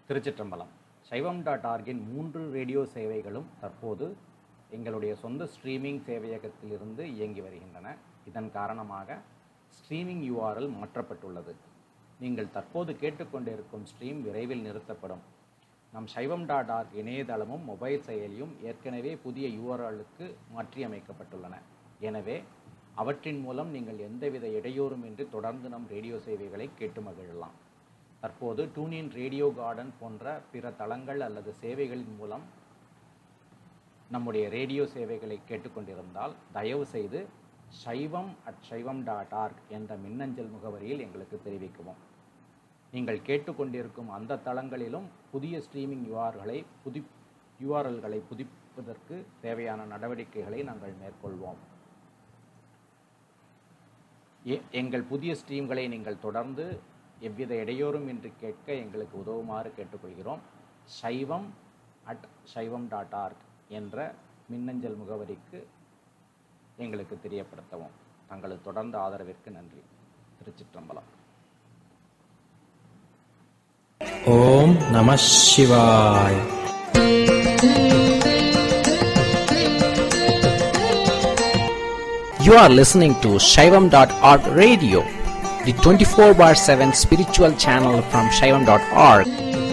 திருச்சிற்றம்பலம் சைவம் டாட் ஆர்கின் மூன்று ரேடியோ சேவைகளும் தற்போது எங்களுடைய சொந்த ஸ்ட்ரீமிங் சேவையகத்திலிருந்து இயங்கி வருகின்றன இதன் காரணமாக ஸ்ட்ரீமிங் யூஆர்எல் மாற்றப்பட்டுள்ளது நீங்கள் தற்போது கேட்டுக்கொண்டிருக்கும் ஸ்ட்ரீம் விரைவில் நிறுத்தப்படும் நம் சைவம் டாட் ஆர்க் இணையதளமும் மொபைல் செயலியும் ஏற்கனவே புதிய யூஆர்எல்லுக்கு மாற்றியமைக்கப்பட்டுள்ளன எனவே அவற்றின் மூலம் நீங்கள் எந்தவித இடையூறுமின்றி தொடர்ந்து நம் ரேடியோ சேவைகளை கேட்டு மகிழலாம் தற்போது டூனின் ரேடியோ கார்டன் போன்ற பிற தளங்கள் அல்லது சேவைகளின் மூலம் நம்முடைய ரேடியோ சேவைகளை கேட்டுக்கொண்டிருந்தால் தயவு செய்து சைவம் அட் சைவம் டாட் ஆர்க் என்ற மின்னஞ்சல் முகவரியில் எங்களுக்கு தெரிவிக்கவும் நீங்கள் கேட்டுக்கொண்டிருக்கும் அந்த தளங்களிலும் புதிய ஸ்ட்ரீமிங் யூஆர்களை புதி யூஆர்எல்களை புதுப்பிப்பதற்கு தேவையான நடவடிக்கைகளை நாங்கள் மேற்கொள்வோம் எ- எங்கள் புதிய ஸ்ட்ரீம்களை நீங்கள் தொடர்ந்து எவ்வித இடையூறும் இன்றி கேட்க எங்களுக்கு உதவுமாறு கேட்டுக்கொள்கிறோம் சைவம் அட் சைவம் டாட் ஆர்க் என்ற மின்னஞ்சல் முகவரிக்கு எங்களுக்கு தெரியப்படுத்தவும் தங்களது தொடர்ந்த ஆதரவிற்கு நன்றி திருச்சிற்றம்பலம் ஓம் நம சிவாய் You are listening to Shaivam.org radio, the 24 bar 7 spiritual channel from Shaivam.org.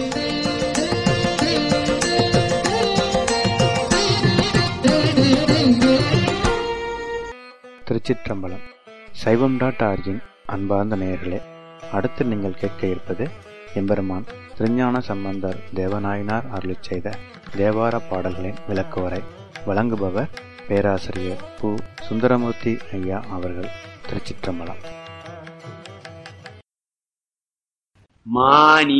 திருச்சிற்றம்பலம் சைவம் டாட் ஆர்ஜின் அன்பார்ந்த நேயர்களே அடுத்து நீங்கள் கேட்க இருப்பது எம்பெருமான் திருஞான சம்பந்தர் தேவநாயனார் அருளிச் செய்த தேவார பாடல்களின் விளக்குவரை வழங்குபவர் பேராசிரியர் பு சுந்தரமூர்த்தி ஐயா அவர்கள் திருச்சிற்றம்பலம் மானி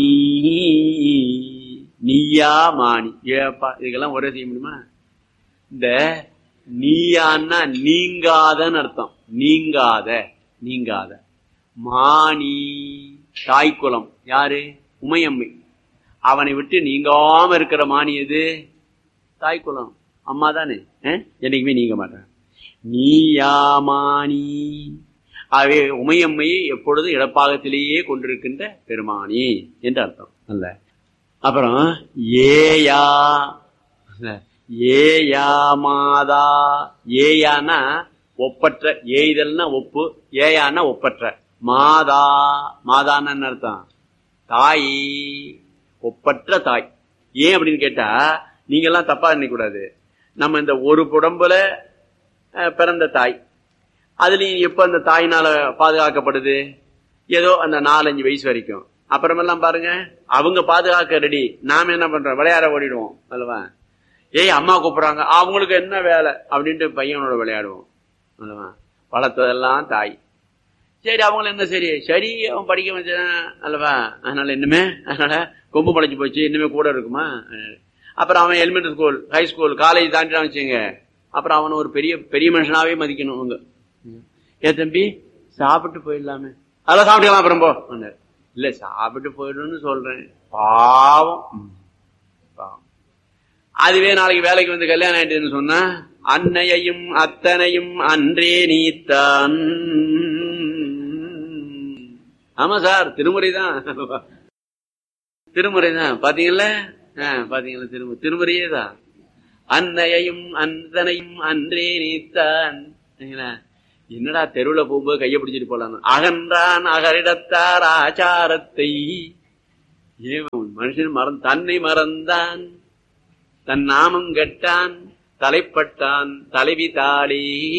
நீயா மானி ஏப்பா இதுக்கெல்லாம் ஒரே செய்ய முடியுமா இந்த நீயான்னா நீங்காதன்னு அர்த்தம் நீங்காத நீங்காத மானி தாய்க்குலம் யாரு உமையம்மை அவனை விட்டு நீங்காம இருக்கிற மானி எது தாய்க்குலம் அம்மா தானே அஹ்? என்னைக்குமே நீங்க மாட்டேன் நீயாமானி ஆகவே உமையம்மையை எப்பொழுதும் இடப்பாகத்திலேயே கொண்டிருக்கின்ற பெருமானி என்று அர்த்தம் அல்ல அப்புறம் ஏயா இல்ல, ஏயா மாதா ஏயானா ஒப்பற்ற ஏய்தல்னா ஒப்பு ஏயானா ஒப்பற்ற மாதா மாதான்னு என்ன அர்த்தம் தாய் ஒப்பற்ற தாய் ஏன் அப்படின்னு கேட்டா நீங்க எல்லாம் தப்பா நினைக்கக்கூடாது நம்ம இந்த ஒரு புடம்புல அஹ், பிறந்த தாய் அதுலயும் எப்ப அந்த தாயினால பாதுகாக்கப்படுது ஏதோ அந்த நாலஞ்சு வயசு வரைக்கும் அப்புறமெல்லாம் பாருங்க அவங்க பாதுகாக்க ரெடி நாம என்ன பண்றோம் விளையாட ஓடிடுவோம் அல்லவா ஏய் அம்மா கூப்பிடுறாங்க அவங்களுக்கு என்ன வேலை அப்படின்ட்டு பையனோட விளையாடுவோம் அல்லவா வளர்த்ததெல்லாம் தாய் சரி அவங்கள என்ன சரி சரி அவன் படிக்க வச்சான் அல்லவா அதனால இன்னுமே அதனால கொம்பு படைச்சு போச்சு இன்னுமே கூட இருக்குமா அப்புறம் அவன் elementary school high school college தாண்டிட்டான் வச்சுங்க அப்புறம் அவனை ஒரு பெரிய பெரிய மனுஷனாவே மதிக்கணும் அவங்க ஏ தம்பி சாப்பிட்டு போயிடலாமே அதெல்லாம் சாப்பிட்டுக்கலாம் அப்புறம் போ சொன்னாரு. இல்ல சாப்பிட்டு போயிடணும்னு சொல்றேன் பாவம் ம். பாவம் அதுவே நாளைக்கு வேலைக்கு வந்து கல்யாணம் ஆயிட்டுன்னு சொன்னா அன்னையையும் அத்தனையும் அன்றே நீத்தான் ஆமா சார் திருமுறை தான் திருமுறை தான் பாத்தீங்கல்ல ஆ, பாத்தீங்களா திருமுறை திருமுறையே தான் அன்னையையும் அந்தனையும் அன்றே நீத்தான் சரிங்களா? என்னடா தெருவுல போகும்போது கைய பிடிச்சிட்டு போலாம் அகன்றான் அகரிடத்தார் ஆச்சாரத்தை ஏன் மனுஷன் மறந்து தன்னை மறந்தான் தன் நாமம் கெட்டான் தலைப்பட்டான் தலைவி தாளி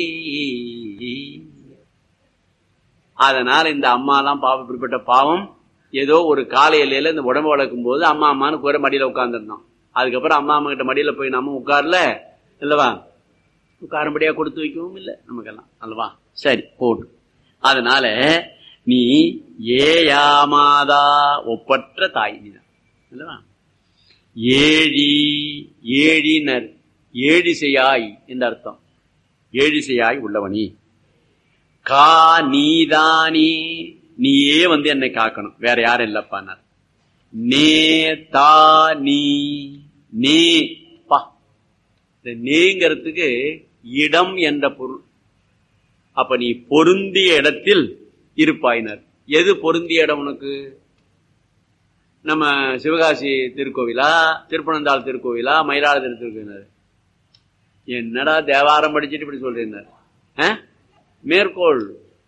அதனால இந்த அம்மா எல்லாம் பாவம் இப்படிப்பட்ட பாவம் ஏதோ ஒரு காலை எல்லையில இந்த உடம்பு வளர்க்கும் போது அம்மா அம்மான்னு கூற மடியில உட்கார்ந்துருந்தோம் அதுக்கப்புறம் அம்மா அம்மா கிட்ட மடியில போய் நம்ம உட்கார்ல இல்லவா உட்காரும்படியா கொடுத்து வைக்கவும் இல்லை நமக்கெல்லாம் அல்லவா சரி போட்டு அதனால நீ ஏயாமாதா ஒப்பற்ற தாய் நீதான் அல்லவா ஏழி ஏழினர் ஏழிசையாய் என்ற அர்த்தம் ஏழிசையாய் உள்ளவனி கா நீதானி நீயே வந்து என்னை காக்கணும் வேற யாரும் இல்லப்பானார் நே தா நீ நே பா இந்த நேங்கிறதுக்கு இடம் என்ற பொருள் அப்ப நீ பொருந்திய இடத்தில் இருப்பாயினர் எது பொருந்திய இடம் உனக்கு நம்ம சிவகாசி திருக்கோவிலா திருப்பனந்தாள் திருக்கோவிலா மயிலாடுதுறை திருக்கோவிலா என்னடா தேவாரம் படிச்சுட்டு இப்படி சொல்றீங்க மேற்கோள்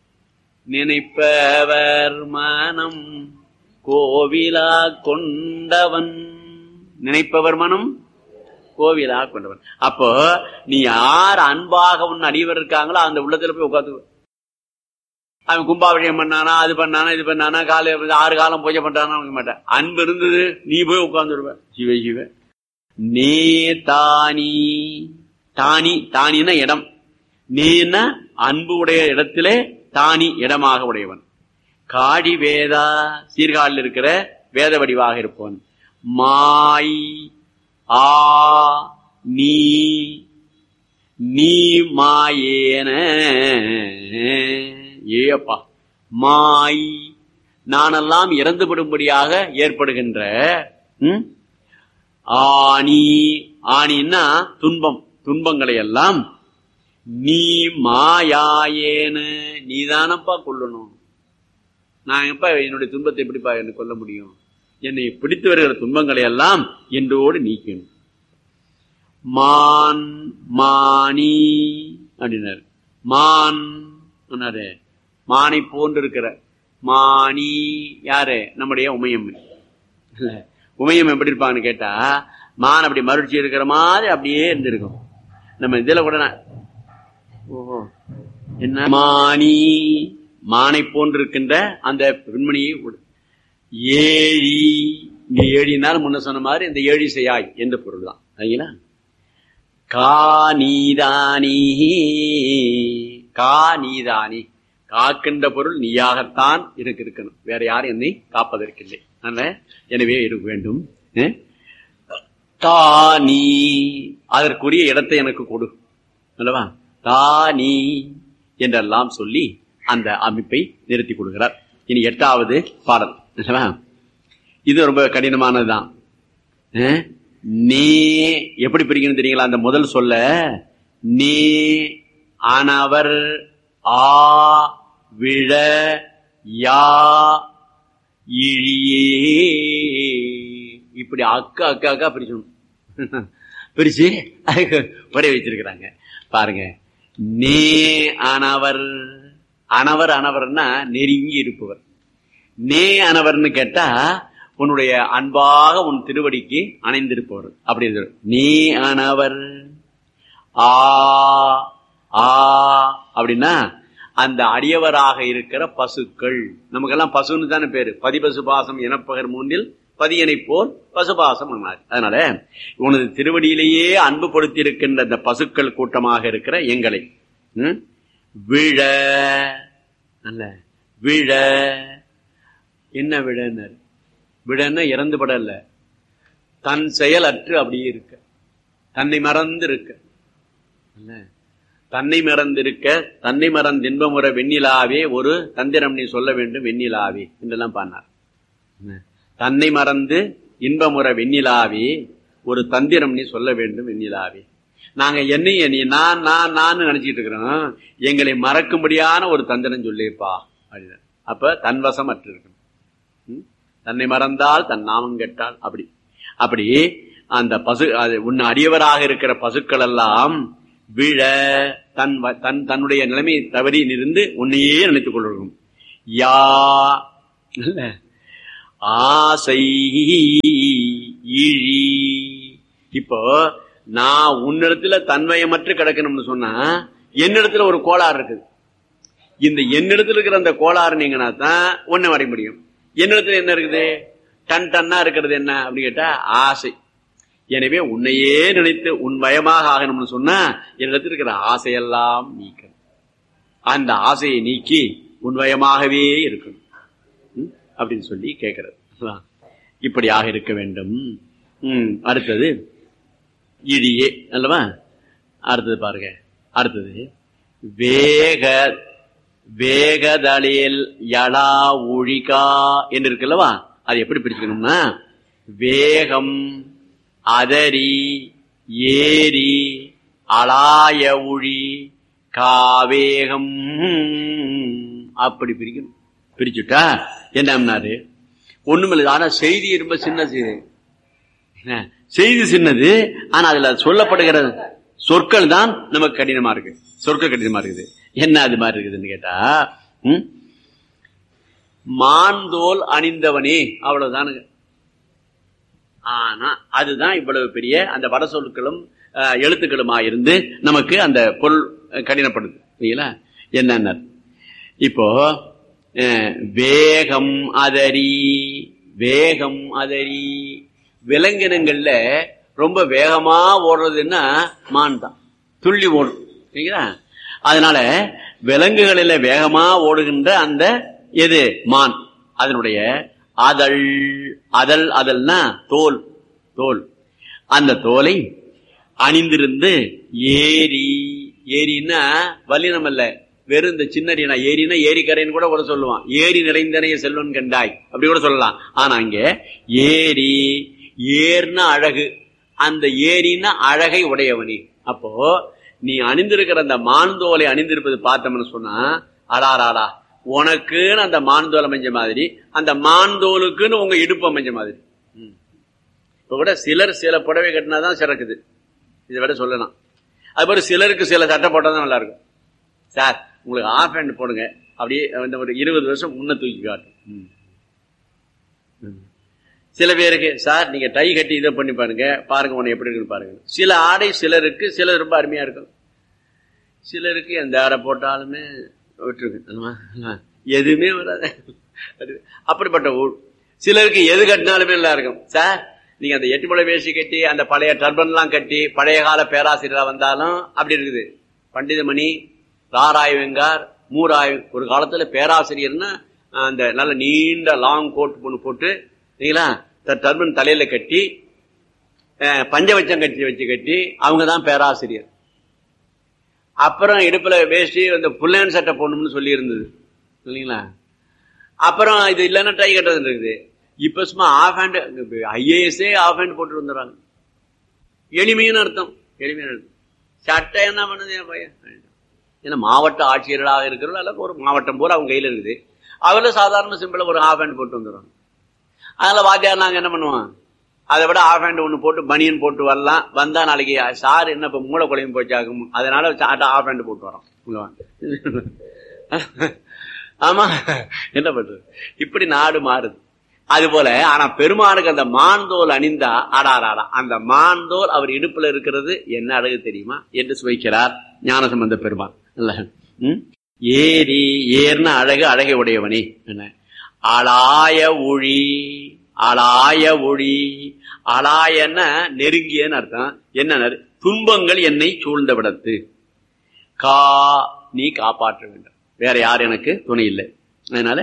நினைப்பவர் மனம் கோவிலா கொண்டவன் நினைப்பவர் மனம் கோவிலா கொண்டவன் அப்போ நீ யார் அன்பாக உன் அடியவர் இருக்காங்களோ அந்த உள்ளத்துல போய் உட்காந்து அவன் கும்பாபிஷேகம் பண்ணானா அது பண்ணானா இது பண்ணானா காலை ஆறு காலம் பூஜை பண்றானா வைக்க மாட்டேன் அன்பு இருந்தது நீ போய் உட்கார்ந்துருவ சிவ சிவ நே தானி தானி தானின்னா இடம் நீன்னா அன்பு உடைய இடத்திலே தானி இடமாக உடையவன் காடி வேதா சீர்காழில் இருக்கிற வேத வடிவாக இருப்பவன் மாய் ஆ நீ நீ மாயேன ஏப்பா மாய் நானெல்லாம் இறந்துவிடும்படியாக ஏற்படுகின்ற ம்? ஆணி ஆணின்னா துன்பம் துன்பங்களை எல்லாம் நீ மாயாயேன நீதானப்பா கொல்லணும் நான் எப்ப என்னுடைய துன்பத்தை எப்படிப்பா என்ன கொல்ல முடியும் என்னை பிடித்து வருகிற துன்பங்களை எல்லாம் என்றோடு நீக்கணும் மான் மானி அப்படின்னாரு மான் சொன்னாரு மானை போன்று இருக்கிற மானி யாரு நம்முடைய உமையம்மன் இல்ல உமையம் எப்படி இருப்பான்னு கேட்டா மான் அப்படி மறுச்சி இருக்கிற மாதிரி அப்படியே இருந்திருக்கும் நம்ம இதுல கூட நான், ஓஹோ என்ன மானி மானை போன்று இருக்கின்ற அந்த பெண்மணியை உடு- ஏழி இங்க ஏழினால் முன்ன சொன்ன மாதிரி இந்த ஏழி செய்யாய் என்ற பொருள் தான் சரிங்களா கா நீதானி கா நீதானி காக்கின்ற பொருள் நீயாகத்தான் இருக்கு இருக்கணும் வேற யாரும் என்னை காப்பதற்கில்லை அதனால எனவே இருக்க வேண்டும் அஹ்? தா நீ அதற்குரிய இடத்தை எனக்கு கொடு அல்லவா தா நீ என்றெல்லாம் சொல்லி அந்த அமைப்பை நிறுத்தி கொடுக்கிறார் இனி எட்டாவது பாடல் அல்லவா? இது ரொம்ப கடினமானதுதான் அஹ்? நே எப்படி பிரிக்கணும் தெரியுங்களா அந்த முதல் சொல்ல நே ஆனவர் ஆ விழ யா இழியே இப்படி அக்கா அக்கா அக்கா பிரிச்சணும் பிரிச்சு அதுக்கு புரிய வச்சிருக்கிறாங்க பாருங்க நே அனவர் அனவர் அனவர்னா நெருங்கி இருப்பவர் நே அனவர்னு கேட்டா உன்னுடைய அன்பாக உன் திருவடிக்கு அணைந்திருப்பவர் அப்படி இருக்கு. நீ அனவர் ஆ ஆ அப்படின்னா அந்த அடியவராக இருக்கிற பசுக்கள் நமக்கெல்லாம் பசுன்னு தானே பேரு பதிபசு பாசம் எனப்பகர் மூன்றில் பதியனை போல் பசுபாசம் ஆனார் அதனால உனது திருவடியிலேயே அன்பு கொடுத்தி இருக்கின்ற அந்த பசுக்கள் கூட்டமாக இருக்கிற எங்களை ம்? விழ அல்ல விழ என்ன விழன்னாரு விடன்னா இறந்து படல தன் செயல் அற்று அப்படியே இருக்க தன்னை மறந்து இருக்க இல்ல தன்னை மறந்திருக்க தன்னை மறந்து இன்பமுற வெண்ணிலாவே ஒரு தந்திரம் நீ சொல்ல வேண்டும் வெண்ணிலாவே என்றெல்லாம் பாடினார் என்ன? தன்னை மறந்து இன்பமுற வெண்ணிலாவே ஒரு தந்திரம் நீ சொல்ல வேண்டும் வெண்ணிலாவே நாங்க என்னைய நீ நான் நான் நான் நினைச்சிட்டு இருக்கிறோம் எங்களை மறக்கும்படியான ஒரு தந்திரம் சொல்லியிருப்பா அப்படின்னு அப்ப தன்வசம் அற்று இருக்கணும் ம்? தன்னை மறந்தால் தன் நாமம் கேட்டால் அப்படி அப்படி அந்த பசு அது உன் அடியவராக இருக்கிற பசுக்கள் எல்லாம் விழ தன் வ- தன் தன்னுடைய நிலைமையை தவறி இருந்து உன்னையே நினைத்துக் கொள்ளும் யா இல்ல ஆசை இழி இப்போ நான் உன்னிடத்துல தன்வயமற்று கிடக்கணும்னு சொன்னா என்னிடத்துல ஒரு கோளாறு இருக்குது இந்த என்னிடத்துல இருக்கிற அந்த கோளாறு நீங்கன்னா தான் ஒண்ணு வரைய முடியும் என்னிடத்துல என்ன இருக்குது டன் டன்னா இருக்கிறது என்ன அப்படின்னு கேட்டா ஆசை எனவே உன்னையே நினைத்து உன் பயமாக ஆகணும்னு சொன்னா என்னிடத்தில் இருக்கிற ஆசையெல்லாம் நீக்கணும் அந்த ஆசையை நீக்கி உன் பயமாகவே இருக்கணும் ம்? அப்படின்னு சொல்லி கேட்கிறது அதான். இப்படியாக இருக்க வேண்டும் ம், அடுத்தது இடியே அல்லவா அடுத்தது பாருங்க அடுத்தது வேக வேகதலில் யடா ஒழிகா என்று இருக்குல்லவா அது எப்படி பிடிச்சுக்கணும்னா வேகம் அதரி ஏரி அலாய ஒழி காவேகம் அப்படி பிரிக்கணும் பிரிச்சுட்டா என்னம்னாரு ஒண்ணுமில்லை ஆனா செய்தி ரொம்ப சின்ன செய்தி என்ன? செய்தி சின்னது ஆனா அதுல சொல்லப்படுகிற சொற்கள் தான் நமக்கு கடினமா இருக்கு சொற்கள் கடினமா இருக்குது என்ன அது மாதிரி இருக்குதுன்னு கேட்டா ம்? மான்தோல் அணிந்தவனே அவ்வளவுதானுங்க ஆனா அதுதான் இவ்வளவு பெரிய அந்த வட சொற்களும் அஹ், எழுத்துக்களுமா இருந்து நமக்கு அந்த பொருள் அஹ், கடினப்படுது சரிங்களா என்னென்ன இப்போ அஹ், வேகம் அதரி வேகம் அதரி விலங்கினங்கள்ல ரொம்ப வேகமா ஓடுறதுன்னா மான் தான் துள்ளி ஓடும் சரிங்களா அதனால விலங்குகளில வேகமா ஓடுகின்ற அந்த எது மான் அதனுடைய அதழ் அதழ் அதழ்னா தோல் தோல் அந்த தோலை அணிந்திருந்து ஏரி ஏரின்னா வல்லினம் அல்ல வெறும் இந்த சின்னரினா ஏரினா ஏரிக்கரைன்னு கூட கூட சொல்லுவான் ஏரி நிறைந்தனைய செல்வன் கண்டாய் அப்படி கூட சொல்லலாம் ஆனா இங்க ஏரி ஏர்னா அழகு அந்த ஏரின்னா அழகை உடையவனி அப்போ நீ அணிந்திருக்கிற அந்த மான்தோலை அணிந்திருப்பது பார்த்தோம்னு சொன்னா அடாராடா உனக்குன்னு அந்த மான்தோல் அமைஞ்ச மாதிரி அந்த மான்தோலுக்குன்னு உங்க இடுப்பு அமைஞ்ச மாதிரி ம். இப்ப கூட சிலர் சில புடவை கட்டினாதான் சிறக்குது இதை விட சொல்லலாம் அதுபோல சிலருக்கு சில சட்டை போட்டா தான் நல்லா இருக்கும் சார் உங்களுக்கு ஆஃப் ஹேண்ட் போடுங்க அப்படியே இந்த ஒரு இருபது வருஷம் முன்ன தூக்கி காட்டும் ம். ம். சில பேருக்கு சார் நீங்க டை கட்டி இதை பண்ணி பாருங்க பாருங்க உன்னை எப்படி இருக்குன்னு பாருங்க சில ஆடை சிலருக்கு சிலர் ரொம்ப அருமையா இருக்கும் சிலருக்கு எந்த ஆடை போட்டாலுமே விட்டுருக்கு ஆமா, ஆமா. எதுவுமே வராது அது அப்படிப்பட்ட ஊர் சிலருக்கு எது கட்டினாலுமே நல்லா இருக்கும் சார் நீங்க அந்த எட்டு முளை வேஷ்டி கட்டி அந்த பழைய டர்பன் எல்லாம் கட்டி பழைய கால பேராசிரியரா வந்தாலும் அப்படி இருக்குது பண்டிதமணி ராராய் வெங்கார் மூராய் ஒரு காலத்துல பேராசிரியர்னா அந்த நல்ல நீண்ட லாங் கோட் ஒன்று போட்டு சரிங்களா டர்பன் தலையில கட்டி அஹ், பஞ்சவச்சம் கட்டி வச்சு கட்டி அவங்க தான் பேராசிரியர் அப்புறம் இடுப்புல வேஷ்டி அந்த புல்லன் சட்டை போடணும்னு சொல்லி இருந்தது இல்லைங்களா அப்புறம் இது இல்லைன்னா டை கட்டுறது இருக்குது இப்ப சும்மா ஆஃப் ஹேண்ட் ஐஏஎஸ்ஏ ஆஃப் ஹேண்ட் போட்டு வந்துடுறாங்க எளிமையான அர்த்தம் எளிமையான அர்த்தம் சட்டை என்ன பண்ணுது என் பையன் ஏன்னா மாவட்ட ஆட்சியர்களாக இருக்கிறவங்க அல்ல ஒரு மாவட்டம் பூரா அவங்க கையில இருக்குது அவங்களும் சாதாரண சிம்பிளா ஒரு ஆஃப் ஹேண்ட் போட்டு வந்துடுறாங்க அதனால வாத்தியார் நாங்க என்ன பண்ணுவோம் அதை விட ஆஃப் ஹேண்ட் ஒன்று போட்டு பனியன் போட்டு வரலாம் வந்தா நாளைக்கு சார் என்ன இப்ப மூளை குழம்பு போச்சாகும் அதனால ஆஃப் ஹேண்ட் போட்டு வரோம் உள்ள வாங்க. ஆமா என்ன பண்றது இப்படி நாடு மாறுது அது போல ஆனா பெருமானுக்கு அந்த மான்தோல் அணிந்தா ஆடாராடா அந்த மான்தோல் அவர் இடுப்புல இருக்கிறது என்ன அழகு தெரியுமா என்று சுவைக்கிறார் ஞானசம்பந்த பெருமான் இல்ல ம்? ஏரி ஏர்ன அழகு அழகை உடையவனே என்ன ஆளாய ஒளி ஆளாய ஒளி ஆளாயன்னா நெருங்கியன்னு அர்த்தம் என்ன துன்பங்கள் என்னை சூழ்ந்த விடத்து கா நீ காப்பாற்ற வேண்டும் வேற யார் எனக்கு துணை இல்லை அதனால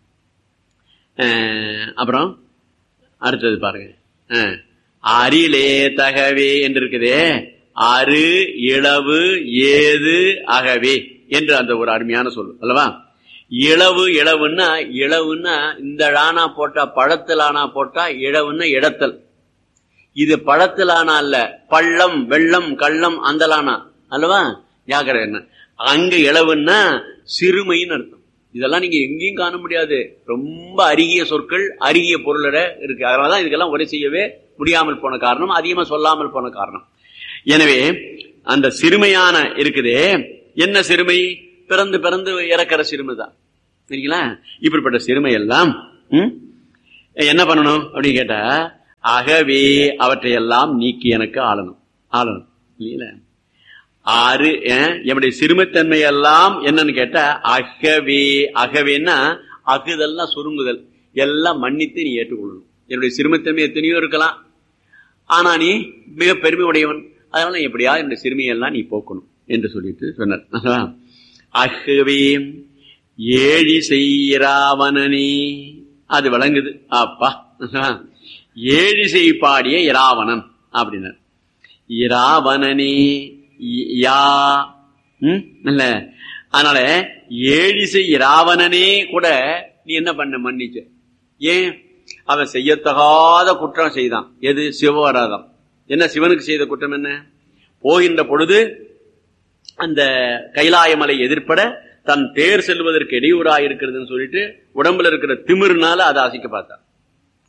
அஹ், அப்புறம் அடுத்தது பாருங்க அஹ், அரிலே தகவே என்று இருக்குதே அரு இளவு ஏது அகவே என்று அந்த ஒரு அருமையான சொல் அல்லவா இளவு இளவுன்னா இளவுன்னா இந்த ழானா போட்டா பழத்தில் ஆனா போட்டா இளவுன்னா இடத்தல் இது பழத்திலானா அல்ல பள்ளம் வெள்ளம் கள்ளம் அந்தலானா அல்லவா ஜாக்கிரதை என்ன அங்க இளவுன்னா சிறுமைன்னு அர்த்தம் இதெல்லாம் நீங்க எங்கேயும் காண முடியாது ரொம்ப அருகிய சொற்கள் அருகிய பொருளோட இருக்கு அதனாலதான் இதுக்கெல்லாம் உரை செய்யவே முடியாமல் போன காரணம் அதிகமா சொல்லாமல் போன காரணம் எனவே அந்த சிறுமையான இருக்குதே என்ன சிறுமை பிறந்து பிறந்து இறக்கிற சிறுமை தான் சரிங்களா இப்படிப்பட்ட சிறுமை எல்லாம் ம், என்ன பண்ணணும் அப்படின்னு கேட்டா அகவே அவற்றையெல்லாம் நீக்கி எனக்கு ஆளணும் ஆளணும் இல்லைங்களா ஆறு அஹ், என்னுடைய சிறுமைத்தன்மை எல்லாம் என்னன்னு கேட்டா அகவே அகவேன்னா அகுதெல்லாம் சுருங்குதல் எல்லாம் மன்னித்து நீ ஏற்றுக்கொள்ளணும் என்னுடைய சிறுமைத்தன்மை எத்தனையோ இருக்கலாம் ஆனா நீ மிக பெருமை உடையவன் அதனால நீ எப்படியா என்னுடைய சிறுமையெல்லாம் நீ போக்கணும் என்று சொல்லிட்டு சொன்னார் அல்லவா? அகவே ஏழி செய்ராவணனே அது விளங்குது அப்பா அல்லவா? ஏழிசை பாடிய இராவணன் அப்படின்னார் இராவணனே இ- யா ம்? இல்ல அதனால ஏழிசை இராவணனே கூட நீ என்ன பண்ண மன்னிச்ச ஏன் அவன் செய்யத்தகாத குற்றம் செய்தான் எது சிவவராதம் என்ன சிவனுக்கு செய்த குற்றம் என்ன போகின்ற பொழுது அந்த கைலாயமலை எதிர்ப்பட தன் தேர் செல்வதற்கு இடையூறா இருக்கிறதுன்னு சொல்லிட்டு உடம்புல இருக்கிற திமிருனால அதை அசைக்க பார்த்தான்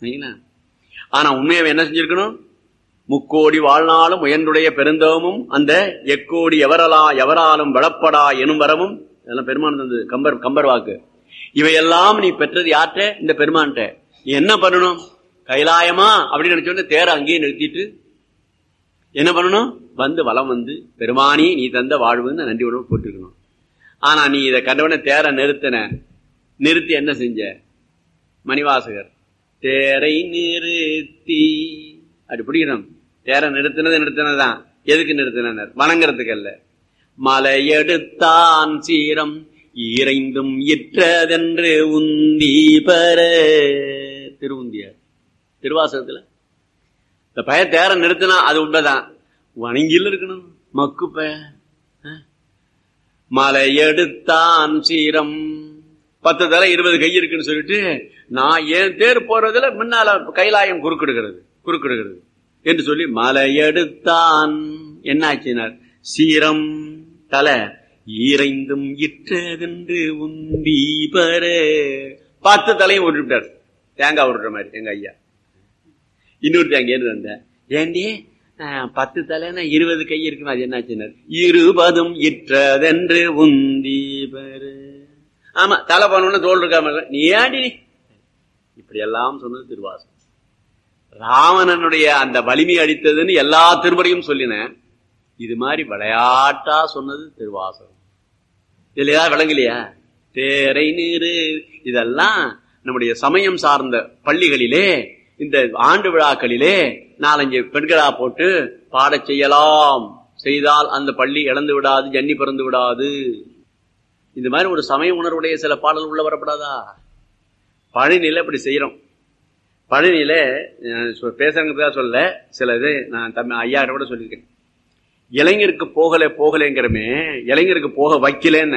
சரிங்களா ஆனா உண்மையை என்ன செஞ்சிருக்கணும் முக்கோடி வாழ்நாளும் உயர்ந்துடைய பெருந்தவமும் அந்த எக்கோடி எவரலா எவராலும் வளப்படா எனும் வரமும் இதெல்லாம் பெருமான் தந்தது கம்பர் கம்பர் வாக்கு இவையெல்லாம் நீ பெற்றது யார்கிட்ட இந்த பெருமான்கிட்ட நீ என்ன பண்ணணும் கைலாயமா அப்படின்னு நினைச்சோன்னு தேர அங்கேயே நிறுத்திட்டு என்ன பண்ணணும் வந்து வலம் வந்து பெருமானி நீ தந்த வாழ்வுன்னு நன்றி உணவு போட்டிருக்கணும் ஆனா நீ இதை கண்டவன தேர நிறுத்தின நிறுத்தி என்ன செஞ்ச மணிவாசகர் தேரை நிறுத்தி அப்படி பிடிக்கணும் தேரை நிறுத்தினது நிறுத்தினதுதான் எதுக்கு நிறுத்தினர் வணங்குறதுக்கு அல்ல மலையெடுத்தான் சீரம் இறைந்தும் இற்றதென்று உந்தி பெற திருவுந்தியார் திருவாசகத்துல இந்த பய தேர நிறுத்தினா அது உண்மைதான் வணங்கியில் இருக்கணும் மக்கு பய மலையெடுத்தான் சீரம் பத்து தலை இருபது கை இருக்குன்னு சொல்லிட்டு நான் ஏன் தேர் போறதுல முன்னால கைலாயம் குறுக்கிடுகிறது குறுக்கிடுகிறது என்று சொல்லி மலையெடுத்தான் என்னாச்சினார் சீரம் தலை ஈரைந்தும் இற்றதென்று உந்தி பெற பத்து தலையும் விட்டுவிட்டார் தேங்காய் விடுற மாதிரி எங்க ஐயா இன்னொரு தேங்காய் இருந்து வந்தேன் ஏண்டி ஆஹ், பத்து தலைன்னா இருபது கை இருக்குமே அது என்னாச்சுன்னார் இருபதும் இற்றதென்று உந்தி பெற ஆமா தலை பண்ணணும்னு தோல் இருக்காம நீ ஏண்டி இப்படி எல்லாம் சொன்னது திருவாசகம் ராவணனுடைய அந்த வலிமை அடித்ததுன்னு எல்லா திருமுறையும் சொல்லினேன் இது மாதிரி விளையாட்டா சொன்னது திருவாசகம் இதுல ஏதாவது விளங்கலையா தேரை நீரு இதெல்லாம் நம்முடைய சமயம் சார்ந்த பள்ளிகளிலே இந்த ஆண்டு விழாக்களிலே நாலஞ்சு பெண்களா போட்டு பாடச் செய்யலாம் செய்தால் அந்த பள்ளி இழந்து விடாது ஜன்னி பிறந்து விடாது இந்த மாதிரி ஒரு சமய உணர்வுடைய சில பாடல் உள்ள வரப்படாதா பழனியில இப்படி செய்யறோம் பழனியில அஹ், சொ- பேசுறதுக்காக சொல்ல சில இது நான் தம் ஐயா கூட சொல்லியிருக்கேன் இளைஞருக்கு போகல போகலைங்கிறமே இளைஞருக்கு போக வைக்கலன்னு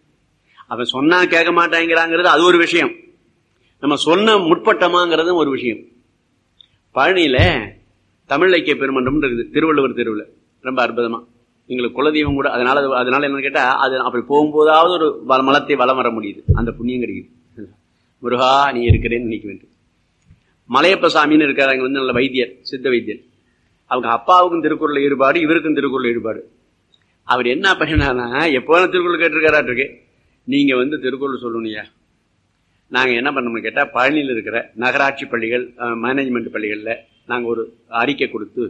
அவன் சொன்னா கேட்க மாட்டாங்கிறாங்கிறது அது ஒரு விஷயம் நம்ம சொன்ன முற்பட்டமாங்கிறதும் ஒரு விஷயம் பழனியில தமிழ் இலக்கிய பெருமன்றம் இருக்குது திருவள்ளுவர் தெருவில் ரொம்ப அற்புதமா எங்களுக்கு குலதெய்வம் கூட அதனால அது- அதனால என்ன கேட்டா அது அப்படி போகும்போதாவது ஒரு வ- மலத்தை வலம் வர முடியுது அந்த புண்ணியம் கிடைக்குது முருகா நீ இருக்கிறேன்னு நினைக்க வேண்டும் மலையப்ப சாமின்னு இருக்காரு வந்து நல்ல வைத்தியர் சித்த வைத்தியர் அவங்க அப்பாவுக்கும் திருக்குறள் ஈடுபாடு இவருக்கும் திருக்குறள் ஈடுபாடு அவர் என்ன பண்ணினானா எப்போ திருக்குறள் கேட்டிருக்காராட்டிருக்கு நீங்க வந்து திருக்குறள் சொல்லணும்யா நாங்க என்ன பண்ணோம்னு கேட்டா பழனியில் இருக்கிற நகராட்சி பள்ளிகள் மேனேஜ்மெண்ட் பள்ளிகள்ல நாங்க ஒரு அறிக்கை கொடுத்து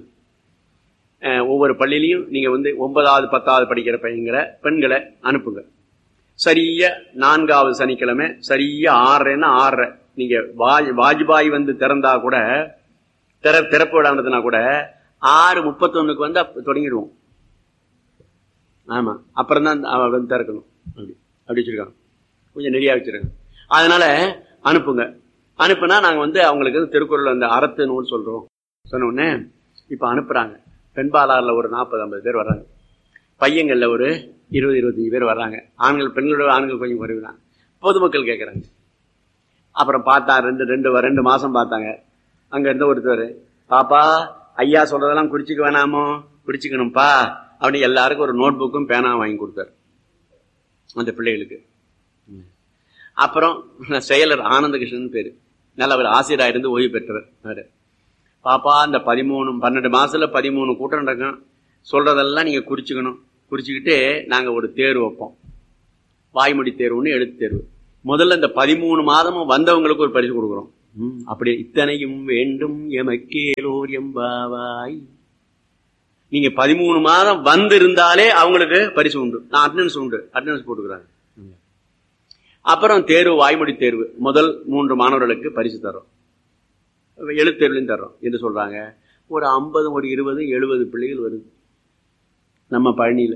அஹ், ஒவ்வொரு பள்ளியிலையும் நீங்க வந்து ஒன்பதாவது பத்தாவது படிக்கிற பையங்கிற பெண்களை அனுப்புங்க சரியா நான்காவது சனிக்கிழமை சரியா ஆறரைன்னா ஆறரை நீங்க வாஜ் வாஜ்பாய் வந்து திறந்தா கூட திற திறப்பு விடாண்டதுனா கூட ஆறு முப்பத்தொன்னுக்கு வந்து அப்ப தொடங்கிடுவோம் ஆமா அப்புறம் தான் அவ- வந்து திறக்கணும் அப்படி அப்படி வச்சிருக்காங்க கொஞ்சம் நெறியா வச்சிருக்காங்க அதனால அனுப்புங்க அனுப்புனா நாங்க வந்து அவங்களுக்கு வந்து திருக்குறள் அந்த அறத்து நூல் சொல்றோம் சொன்ன உடனே இப்ப அனுப்புறாங்க பெண்பாலாறுல ஒரு நாற்பது ஐம்பது பேர் வர்றாங்க பையங்கள்ல ஒரு இருபது இருபத்தஞ்சு பேர் வர்றாங்க ஆண்கள் பெண்களோட ஆண்கள் கொஞ்சம் குறைவு தான் பொதுமக்கள் கேட்கறாங்க அப்புறம் பார்த்தா ரெண்டு ரெண்டு வ- ரெண்டு மாசம் பார்த்தாங்க அங்க இருந்த ஒருத்தர் பாப்பா ஐயா சொல்றதெல்லாம் குறிச்சிக்க வேணாமோ குறிச்சிக்கணும்ப்பா அப்படின்னு எல்லாருக்கும் ஒரு நோட் புக்கும் பேனா வாங்கி கொடுத்தாரு அந்த பிள்ளைகளுக்கு அப்புறம் செயலர் ஆனந்தகிருஷ்ணன் பேரு நல்லவர் ஆசிரியராக இருந்து ஓய்வு பெற்றவர் அவரு. பாப்பா இந்த பதிமூணு பன்னெண்டு மாசத்துல பதிமூணு கூட்டம் நடக்கும் சொல்றதெல்லாம் நீங்க குறிச்சுக்கணும் குறிச்சுக்கிட்டு நாங்க ஒரு தேர்வு வைப்போம் வாய்மொழி தேர்வுன்னு எழுத்து தேர்வு முதல்ல இந்த பதிமூணு மாதமும் வந்தவங்களுக்கு ஒரு பரிசு கொடுக்குறோம் ம், அப்படி இத்தனையும் வேண்டும் எமக்கேலோர் எம்பாவாய் நீங்க பதிமூணு மாதம் வந்து இருந்தாலே அவங்களுக்கு பரிசு உண்டு நான் அட்டண்டன்ஸ் உண்டு அட்டண்டன்ஸ் போட்டுக்கிறாங்க அப்புறம் தேர்வு வாய்மொழி தேர்வு முதல் மூன்று மாணவர்களுக்கு பரிசு தரோம் எழுத்தேர்வுலையும் தர்றோம் என்று சொல்றாங்க ஒரு ஐம்பது ஒரு இருபது எழுபது பிள்ளைகள் வருது நம்ம பழனியில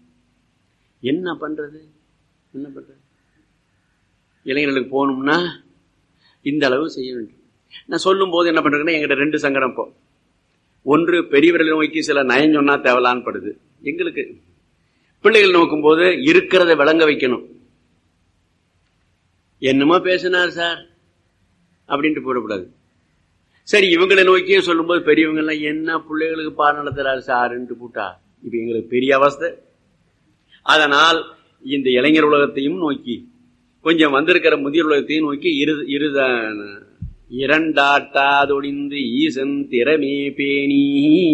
என்ன பண்றது என்ன பண்றது இளைஞர்களுக்கு போகணும்னா இந்த அளவு செய்ய வேண்டும் நான் சொல்லும் போது என்ன பண்றேன்னா எங்கிட்ட ரெண்டு சங்கடம் இப்போ ஒன்று பெரியவர்களை நோக்கி சில நயம் சொன்னா தேவலான்னு படுது எங்களுக்கு பிள்ளைகள் நோக்கும்போது இருக்கிறத விளங்க வைக்கணும் என்னமோ பேசினார் சார் அப்படின்ட்டு போடக்கூடாது சரி இவங்களை நோக்கியே சொல்லும்போது பெரியவங்க எல்லாம் என்ன பிள்ளைகளுக்கு பாடம் நடத்துறாரு சாருன்ட்டு போட்டா இப்ப எங்களுக்கு பெரிய அவஸ்தை அதனால் இந்த இளைஞர் உலகத்தையும் நோக்கி கொஞ்சம் வந்திருக்கிற முதியோர் உலகத்தையும் நோக்கி இரு இருத இரண்டாட்டாதொழிந்து ஈசன் திறமே பேணி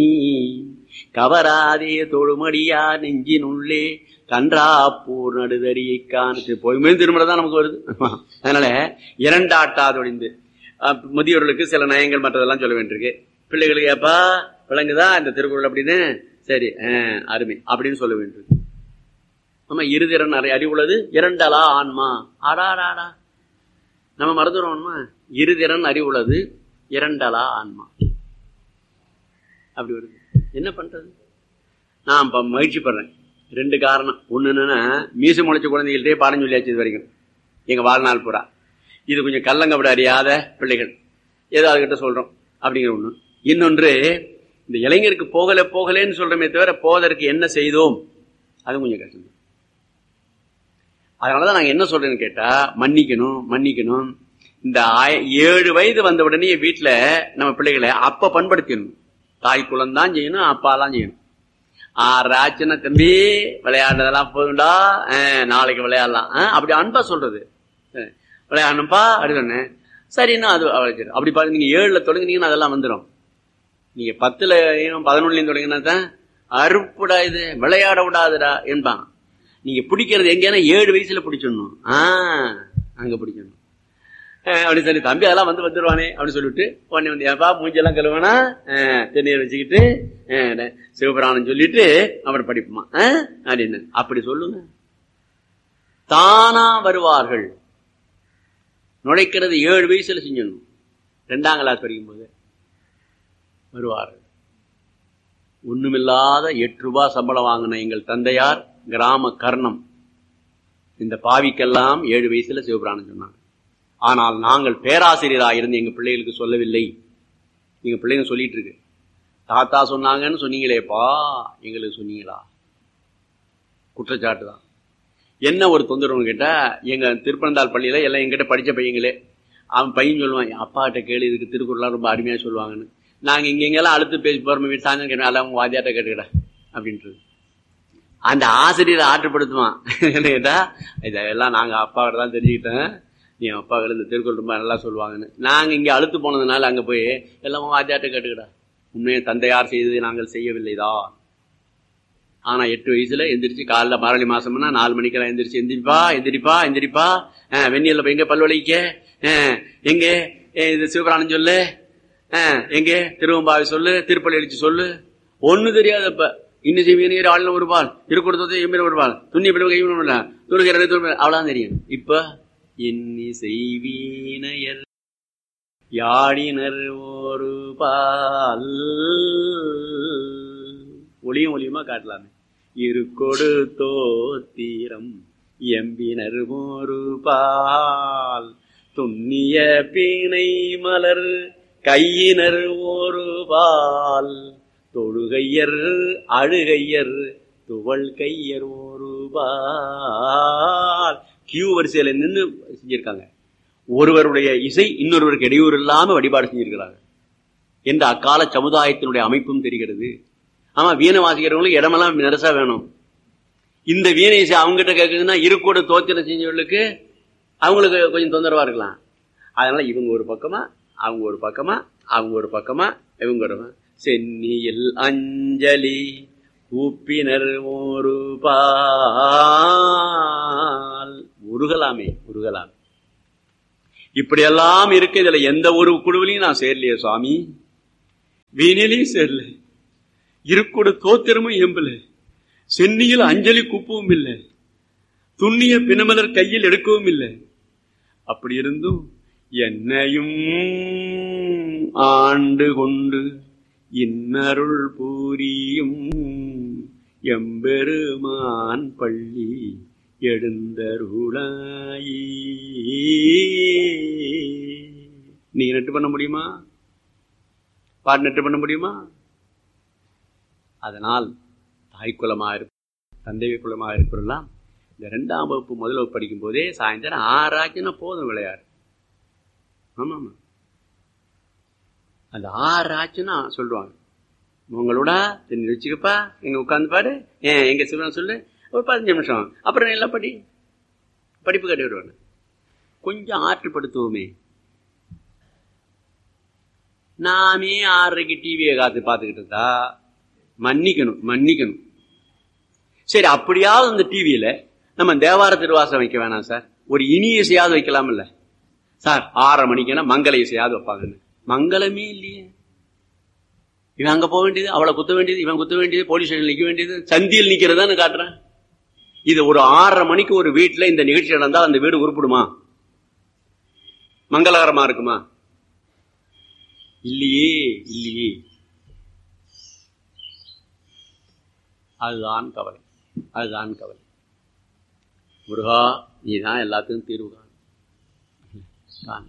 கவராதே தொழுமடியா நெஞ்சினுள்ளே கன்றாப்பூர் நடுதறியை காணு பொய்மே திருமணம் தான் நமக்கு வருது அதனால இரண்டாட்டாதொழிந்து அஹ், முதியோர்களுக்கு சில நயங்கள் மற்றதெல்லாம் சொல்ல வேண்டியிருக்கு பிள்ளைகளுக்கு ஏப்பா விளங்குதா இந்த திருக்குறள் அப்படின்னு சரி அஹ், அருமை அப்படின்னு சொல்ல வேண்டியிருக்கு ஆமா இருதிறன் நிறைய அறிவுள்ளது இரண்டலா ஆன்மா ஆடாடாடா நம்ம மறந்துடுவோம்மா இருதிறன் அறிவுள்ளது இரண்டலா ஆன்மா அப்படி வருது என்ன பண்றது நான் இப்ப மகிழ்ச்சி படுறேன் ரெண்டு காரணம் ஒண்ணு என்னன்னா மீசு முளைச்ச குழந்தைகள்ட்டே பாடம் சொல்லியாச்சு இது வரைக்கும் எங்க வாழ்நாள் பூரா இது கொஞ்சம் கள்ளங்கப்பட அறியாத பிள்ளைகள் ஏதோ அதுகிட்ட சொல்றோம் அப்படிங்கிற ஒண்ணு இன்னொன்று இந்த இளைஞருக்கு போகல போகலேன்னு சொல்றோமே தவிர போவதற்கு என்ன செய்தோம் அது கொஞ்சம் கஷ்டம் அதனாலதான் நாங்க என்ன சொல்றேன்னு கேட்டா மன்னிக்கணும் மன்னிக்கணும் இந்த ஆய- ஏழு வயது வந்த உடனே வீட்டுல நம்ம பிள்ளைகளை அப்ப பண்படுத்திடணும் தாய் குலம் தான் செய்யணும் அப்பா தான் செய்யணும் ஆறு ஆச்சுன்னா தம்பி விளையாடுறதெல்லாம் போதும்டா அஹ், நாளைக்கு விளையாடலாம் அஹ், அப்படி அன்பா சொல்றது அஹ், விளையாடணும்ப்பா அப்படி சொன்னேன் சரின்னா அது அவளுக்கு அப்படி பாருங்க நீங்க ஏழுல தொடங்குனீங்கன்னா அதெல்லாம் வந்துடும் நீங்க பத்துல பதினொன்னுலயும் தொடங்கினா தான் அறுப்புடா இது விளையாட விடாதுடா என்பாங்க நீங்க பிடிக்கிறது எங்கன்னா ஏழு வயசுல பிடிச்சிடணும் ஆஹ் அங்க பிடிக்கணும் அஹ் அப்படி சொல்லி தம்பி அதெல்லாம் வந்து வந்துருவானே அப்படின்னு சொல்லிட்டு உடனே வந்து ஏப்பா மூஞ்செல்லாம் கழுவனா தென்னீர் வச்சுக்கிட்டு அஹ், ந- சிவபுராணம் சொல்லிட்டு அப்புறம் படிப்புமா அஹ், அப்படின்னு அப்படி சொல்லுங்க தானா வருவார்கள் நுழைக்கிறது ஏழு வயசுல செஞ்சிடணும் ரெண்டாம் கிளாஸ் படிக்கும் போது வருவார்கள் ஒண்ணுமில்லாத எட்டு ரூபாய் சம்பளம் வாங்கின எங்கள் தந்தையார் கிராம கர்ணம் இந்த பாவிக்கெல்லாம் ஏழு வயசுல சிவபுராணம் சொன்னாங்க ஆனால் நாங்கள் பேராசிரியராக இருந்து எங்க பிள்ளைகளுக்கு சொல்லவில்லை எங்க பிள்ளைங்க சொல்லிட்டு இருக்கு தாத்தா சொன்னாங்கன்னு சொன்னீங்களேப்பா எங்களுக்கு சொன்னீங்களா குற்றச்சாட்டு தான் என்ன ஒரு தொந்தரவுன்னு கேட்டா எங்க திருப்பனந்தாள் பள்ளியில எல்லாம் எங்கிட்ட படிச்ச பையங்களே அவன் பையன் சொல்லுவான் என் அப்பாட்ட கேளு இதுக்கு திருக்குறள்லாம் ரொம்ப அருமையா சொல்லுவாங்கன்னு நாங்க இங்க இங்கெல்லாம் அழுத்து பேசி போறோம் வீட்டு சாயந்தரம் கேட்டோம் எல்லாம் உங்க வாத்தியாட்ட கேட்டுக்கடா அப்படின்றது அந்த ஆசிரியரை ஆற்றுப்படுத்துவான் என்ன கேட்டா இதெல்லாம் நாங்க அப்பாவிட்ட தான் தெரிஞ்சுக்கிட்டேன் நீ அப்பாக்கள் இந்த திருக்குறள் ரொம்ப நல்லா சொல்லுவாங்கன்னு நாங்க இங்க அழுத்து போனதுனால அங்க போய் எல்லாம் உன் வாத்தியாட்ட கேட்டுக்கடா உண்மையை தந்தையார் செய்தது நாங்கள் செய்யவில்லைதான் ஆனா எட்டு வயசுல எந்திரிச்சு காலைல மாரளி மாசம்னா நாலு மணிக்கெல்லாம் எந்திரிச்சு எந்திரிப்பா எந்திரிப்பா எந்திரிப்பா அஹ், வெந்நீர்ல போய் எங்க பல்வழிக்க அஹ், எங்க அஹ், இது சிவபுராணம் சொல்லு அஹ், எங்க திருவம்பாவை சொல்லு திருப்பள்ளி எழுச்சி சொல்லு ஒண்ணு தெரியாதப்ப இன்னும் செய்வீர் ஆளுநர் ஒரு பால் திருக்கூடத்தை எம்பிர ஒரு பால் துண்ணி பிடிவு கைவிட துணுகிற அவ்வளவுதான் தெரியும் இப்ப இன்னி செய்வீனையர் யாழினர் ஒரு பால் ஒளியும் ஒளியுமா காட்டலாமே இருக்கொடு தோத்திரம் எம்பினர் ஒரு பால் துண்ணிய பீனை மலர் கையினர் ஒரு பால் தொழுகையர் அழுகையர் துவள் கையர் ஒரு பால் கியூ வரிசையில நின்று செஞ்சிருக்காங்க ஒருவருடைய இசை இன்னொருவருக்கு இடையூறு இல்லாம வழிபாடு செஞ்சிருக்கிறாங்க என்ற அக்கால சமுதாயத்தினுடைய அமைப்பும் தெரிகிறது ஆமா வீணை வாசிக்கிறவங்களுக்கு இடமெல்லாம் நெரசா வேணும் இந்த வீணை இசை அவங்ககிட்ட கேட்குதுன்னா இருக்கோட தோத்திரம் செஞ்சவர்களுக்கு அவங்களுக்கு கொஞ்சம் தொந்தரவா இருக்கலாம் அதனால இவங்க ஒரு பக்கமா அவங்க ஒரு பக்கமா அவங்க ஒரு பக்கமா இவங்க ஒரு பக்கமா. சென்னியில் அஞ்சலி கூப்பினர் ஒரு பால் உருகலாமே உருகலாமே இப்படியெல்லாம் இருக்கு இதுல எந்த ஒரு குழுவிலையும் நான் சேரலையே சுவாமி வீணிலையும் சேரல இருக்கோட தோத்திரமும் எம்பல சென்னியில் அஞ்சலி குப்பவும் இல்லை துண்ணிய பிணமலர் கையில் எடுக்கவும் இல்லை அப்படி இருந்தும் என்னையும் ஆண்டு கொண்டு இன்னருள் பூரியும் எம்பெருமான் பள்ளி எழுந்தருளாயி நீங்க நெட்டு பண்ண முடியுமா பாட்டு நெட்டு பண்ண முடியுமா அதனால் தாய்க்குலமாக இருப்ப தந்தை குலமாக இருப்பதெல்லாம் இந்த ரெண்டாம் வகுப்பு முதல் வகுப்பு படிக்கும் போதே சாயந்தரம் ஆறாச்சுன்னா போதும் விளையாடு ஆமா ஆமா அந்த ஆறு ஆச்சுன்னா சொல்லுவாங்க உங்களோட தண்ணி வச்சுக்கப்பா எங்க உட்காந்து பாரு ஏன் எங்க சிவன் சொல்லு ஒரு பதினஞ்சு நிமிஷம் அப்புறம் எல்லாம் படி படிப்பு கட்டி விடுவாங்க கொஞ்சம் ஆற்றுப்படுத்துவோமே நாமே ஆறரைக்கு டிவியை காத்து பார்த்துக்கிட்டு இருந்தா மன்னிக்கணும் மன்னிக்கணும் சரி அப்படியாவது அந்த டிவியில நம்ம தேவார திருவாசம் வைக்க வேணாம் சார் ஒரு இனிய இசையாவது வைக்கலாம்ல சார் ஆறரை மணிக்குன்னா மங்கள இசையாவது வைப்பாங்கன்னு மங்களமே இல்லையே இவன் அங்க போக வேண்டியது அவளை குத்த வேண்டியது இவன் குத்த வேண்டியது போலீஸ் ஸ்டேஷன் நிக்க வேண்டியது சந்தியில் நிக்கிறதான்னு காட்டுறேன் இது ஒரு ஆறரை மணிக்கு ஒரு வீட்டுல இந்த நிகழ்ச்சி நடந்தால் அந்த வீடு உருப்பிடுமா மங்களகரமா இருக்குமா இல்லையே இல்லையே அதுதான் கவலை அதுதான் கவலை முருகா நீதான் எல்லாத்துக்கும் தீர்வு காண் காண்.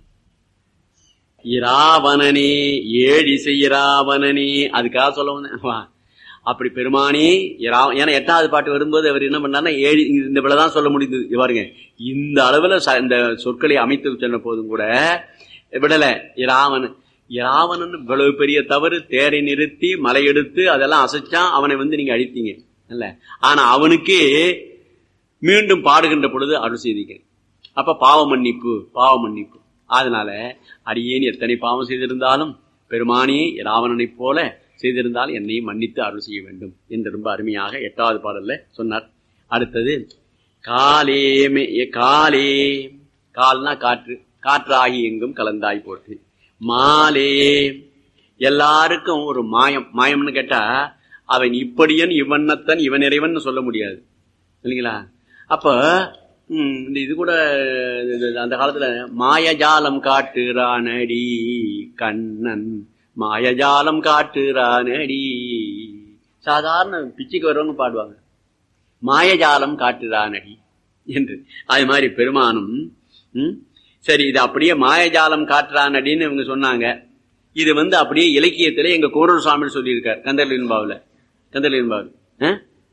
இராவணனே ஏழிசை இராவணனே அதுக்காக சொல்ல வந்தேன் வா. அப்படி பெருமானே இரா ஏன்னா எட்டாவது பாட்டு வரும்போது அவர் என்ன பண்ணாருன்னா ஏழு இந்த விழதான் சொல்ல முடிந்தது பாருங்க இந்த அளவுல ச- இந்த சொற்களை அமைத்து சொன்ன போதும் கூட விடல இராவணன் இராவணன் இவ்வளவு பெரிய தவறு தேரை நிறுத்தி மலை எடுத்து அதெல்லாம் அசைச்சான் அவனை வந்து நீங்க அழித்தீங்க இல்ல ஆனா அவனுக்கே மீண்டும் பாடுகின்ற பொழுது அருள் செய்தீங்க அப்ப பாவ மன்னிப்பு பாவ மன்னிப்பு அதனால அடியேன் எத்தனை பாவம் செய்திருந்தாலும் பெருமானியே ராவணனைப் போல செய்திருந்தால் என்னையும் மன்னித்து அருள் செய்ய வேண்டும் என்று ரொம்ப அருமையாக எட்டாவது பாடல்ல சொன்னார் அடுத்தது காலே மே- காலே கால்னா காற்று காற்றாகி எங்கும் கலந்தாய் போட்டு மாலே எல்லாருக்கும் ஒரு மாயம் மாயம்னு கேட்டா அவன் இப்படியன் இவன்னத்தன் இவன் இறைவன் சொல்ல முடியாது இல்லைங்களா அப்ப ம், இந்த இது கூட இது- இது அந்த காலத்துல மாயஜாலம் காட்டுறானடி கண்ணன் மாயஜாலம் காட்டுறானடி சாதாரண பிச்சைக்கு வரவங்க பாடுவாங்க மாயஜாலம் காட்டுறானடி என்று அது மாதிரி பெருமானும் ம், சரி இது அப்படியே மாயஜாலம் காட்டுறானடின்னு இவங்க சொன்னாங்க இது வந்து அப்படியே இலக்கியத்துல எங்க கோரூர் சுவாமி சொல்லியிருக்கார் கந்தர்லின் பாவுல கந்தர்லின் பாவு ஆ?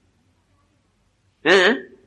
ஆ?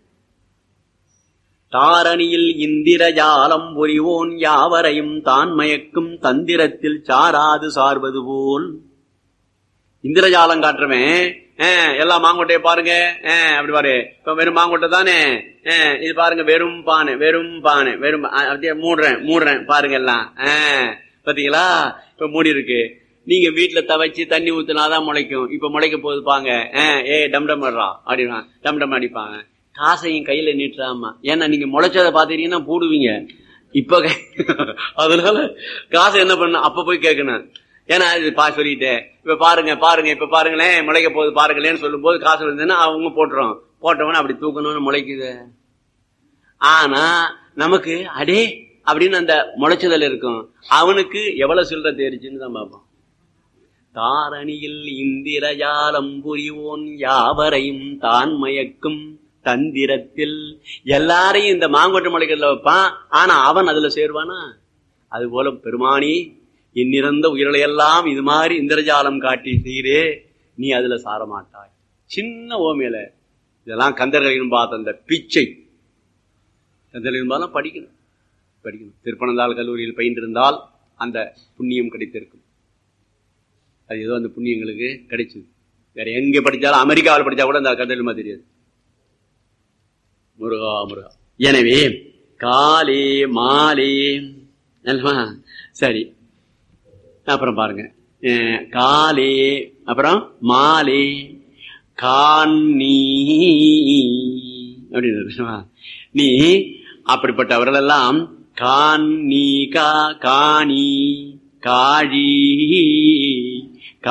தாரணியில் இந்திரஜாலம் புரிவோன் யாவரையும் தான் மயக்கும் தந்திரத்தில் சாராது சார்வது போல் இந்திரஜாலம் காட்டுறவன் ஆஹ், எல்லா மாங்கொட்டையை பாருங்க ஆஹ், அப்படி பாரு இப்ப வெறும் மாங்கொட்டை தானே ஆஹ், இது பாருங்க வெறும் பானை வெறும் பானை வெறும் பா- அப்படியே மூடுறேன் மூடுறேன் பாருங்க எல்லாம் ஆஹ், பாத்தீங்களா இப்ப மூடி இருக்கு நீங்க வீட்டுல தவச்சு தண்ணி ஊத்துனாதான் முளைக்கும் இப்ப முளைக்க போகுது பாங்க ஆஹ், ஏ டம் டம் அடிறா அப்படின்னா டம் டம் அடிப்பாங்க காசையும் கையில நீட்டுறாமா ஏன்னா நீங்க முளைச்சதை பாத்தீங்கன்னா போடுவீங்க இப்ப கை- அதனால காசை என்ன பண்ண அப்ப போய் கேட்கணும் ஏன்னா இது பா சொல்லிட்டேன் இப்ப பாருங்க பாருங்க இப்ப பாருங்களேன் முளைக்க போகுது பாருங்களேன்னு சொல்லும் போது காசு இருந்ததுன்னா அவங்க போட்டுரும் போட்டவன அப்படி தூக்கணும்னு முளைக்குது ஆனா நமக்கு அடே அப்படின்னு அந்த முளைச்சதல் இருக்கும் அவனுக்கு எவ்வளவு சில்லற தேரிச்சுன்னு தான் பார்ப்போம் தாரணியில் இந்திரஜாலம் புரிவோன் யாவரையும் தான் மயக்கும் தந்திரத்தில் எல்லாரையும் இந்த மாங்கொட்டை முளைக்கிறதுல வைப்பான் ஆனா அவன் அதுல சேருவானா அது போல பெருமானி எண்ணிறந்த உயிர்களையெல்லாம் இது மாதிரி இந்திரஜாலம் காட்டி செய்கிறே நீ அதுல சார மாட்டாய் சின்ன ஓமையில இதெல்லாம் கந்தர்களின் பார்த்த அந்த பிச்சை கந்தர்களின் பார்த்தா படிக்கணும் படிக்கணும் திருப்பனந்தாள் கல்லூரியில் பயின்றிருந்தால் அந்த புண்ணியம் கிடைத்திருக்கும் அது ஏதோ அந்த புண்ணியங்களுக்கு கிடைச்சது வேற எங்க படிச்சாலும் அமெரிக்காவில் படிச்சா கூட அந்த கந்தர்மா தெரியாது முருகா முருகா எனவே காலே மாலே அல்லவா? சரி அப்புறம் பாருங்க அஹ், காலே அப்புறம் மாலே காணி அப்படின்னு இருக்குமா? நீ அப்படிப்பட்டவர்கள் எல்லாம் காணி கா காணி காழி